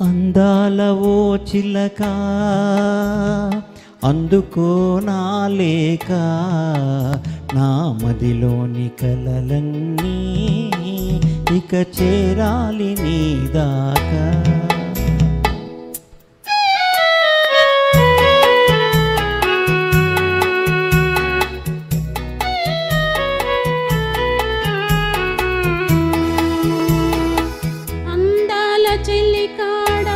అందాల ఓ చిలక అందుకో నా లేక నా మదిలోని కలలన్నీ ఇక చేరాలి నీ దాకా అందాల చెల్లికాడా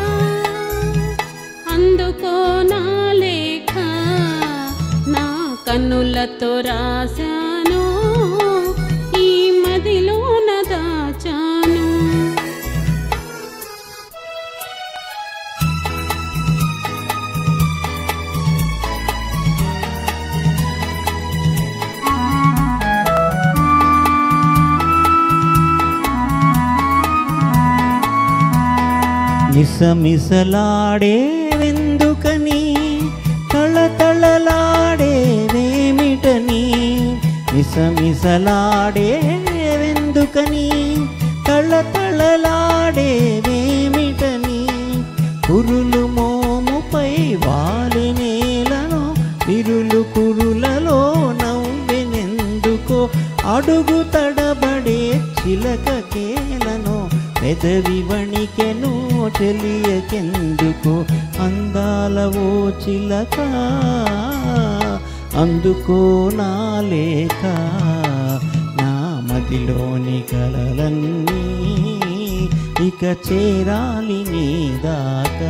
అందుకో నా లేఖ నా కన్నులతో రాశాను ఈ మదిలోన దాచాను మిసమిసలాడే వెందుకని తళతళలాడే వేమిటని మిసమిసలాడే వెందుకని తళతళలాడే వేమిటని కురులు మోముపై వాలి నేలను విరులు కురులలో నవ్వెనెందుకో అడుగు తడబడే చిలక కేలను పెదవి వణికెను తెలియకెందుకు అందాల ఓ చిలక అందుకో నా లేక నా మదిలోని కలలన్నీ ఇక చేరాలి నీ దాకా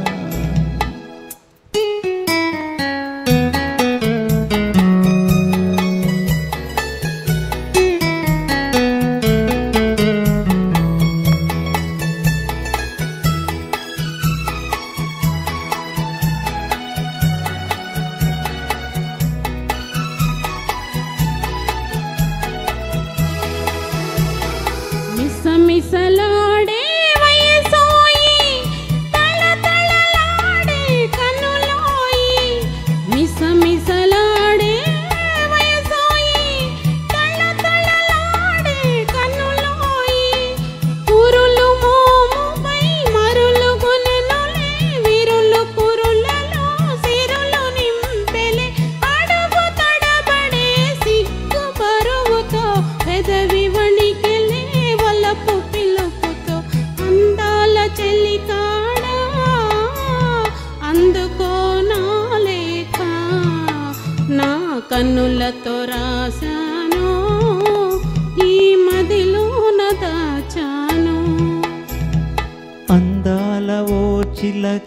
మిసమిసలాడే వయసోయి తళతళలాడే కనులోయి మిసమిసలాడే వయసోయి తళతళలాడే కనులోయి కురులు మోముపై మరులు గునెనులే విరులు కురులలో సిరులు నింపెలే అడుగు తడబడే సిగ్గు బరువుతో పెదవి వణికెలే వలపు పిలుపుతో అందాల చెల్లికాడా అందుకో నా లేఖ నా కన్నులతో రాశాను ఈ మదిలోన దాచాను అందాల ఓ చిలక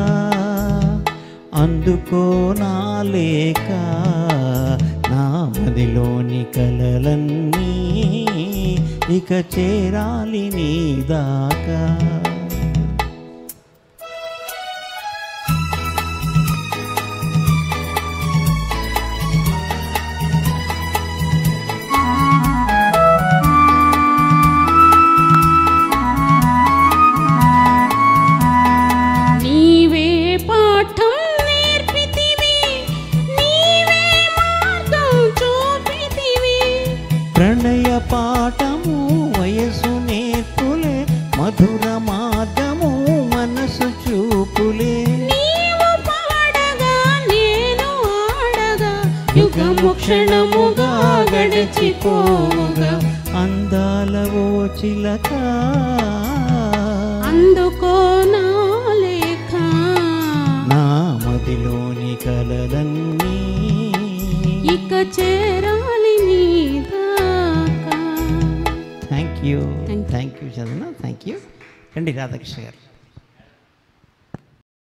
అందుకో నా లేక నా మదిలోని కలలన్నీ ఇక చేరాలి నీ దాకా నీవే పాఠం నేర్పితివి నీవే మార్గం చూపితివి ప్రణయ పాఠము వయసు నేర్పులే మధుర మార్గము మనసు చూపులే నీవు పాడగా నేను ఆడగా యుగము క్షణముగా గడిచిపోగా అందాల ఓ చిలక అందుకో నా లేఖ నా మదిలోని కలలన్నీ ఇక చేరాలి నీ దాకా thank you Thank you. Thank you చదన థ్యాంక్ యూ రండి రాధాకృష్ణ గారు